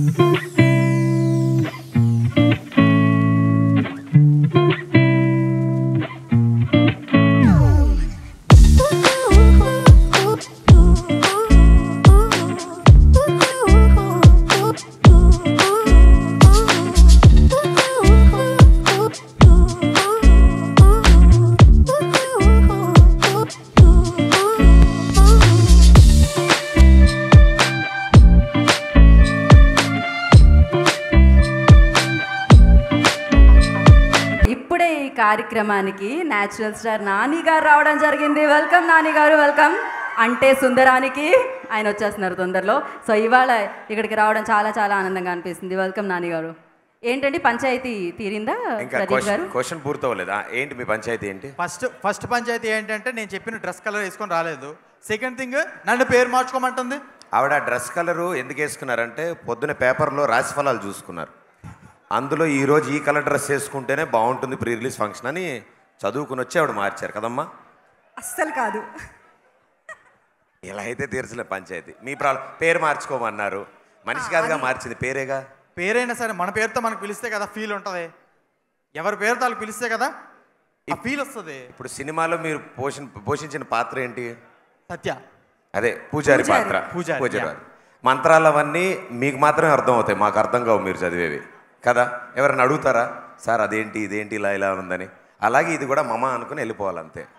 ఇప్పుడే ఈ కార్యక్రమానికి న్యాచురల్ స్టార్ నాని గారు రావడం జరిగింది వెల్కమ్ నాని గారు వెల్కమ్ అంటే సుందరానికి ఆయన వచ్చేస్తున్నారు తొందరలో సో ఇవాళ ఇక్కడికి రావడం చాలా చాలా ఆనందంగా అనిపిస్తుంది వెల్కమ్ నాని గారు ఏంటండి పంచాయతీ తీరిందా ఇంకా ప్రదీప్ గారు క్వశ్చన్ పూర్తవలేదా ఏంటి మీ పంచాయతీ ఏంటి ఫస్ట్ ఫస్ట్ పంచాయతీ ఏంటంటే నేను చెప్పిన డ్రెస్ కలర్ వేసుకొని రాలేదు సెకండ్ థింగ్ నన్ను పేరు మార్చుకోమంటుంది ఆవిడ డ్రెస్ కలరు ఎందుకు వేసుకున్నారంటే పొద్దున పేపర్లో రాశి ఫలాలు చూసుకున్నారు అందులో ఈరోజు ఈ కలర్ డ్రెస్ వేసుకుంటేనే బాగుంటుంది ప్రీ రిలీజ్ ఫంక్షన్ అని చదువుకుని వచ్చి ఆవిడ మార్చారు కదమ్మా అస్సలు కాదు ఇలా అయితే తీర్చలే పంచాయతీ మీ ప్రాబ్లం పేరు మార్చుకోమన్నారు మనిషి కాదుగా మార్చింది పేరేగా పేరైనా సరే మన పేరుతో మనకు పిలిస్తే కదా ఫీల్ ఉంటుంది ఎవరి పేరుతో వాళ్ళు పిలిస్తే కదా ఆ ఫీల్ వస్తుంది ఇప్పుడు సినిమాలో మీరు పోషణ పోషించిన పాత్ర ఏంటి సత్య అదే పూజారి పూజారి. పాత్ర పూజారి, పూజారి యా. మంత్రాలు అవన్నీ మీకు మాత్రమే అర్థం అవుతాయి మాకు అర్థం కావు మీరు చదివేవి కదా ఎవరైనా అడుగుతారా సార్ అదేంటి ఇదేంటి ఇలా ఇలా ఉందని అలాగే ఇది కూడా మమ అనుకుని వెళ్ళిపోవాలంతే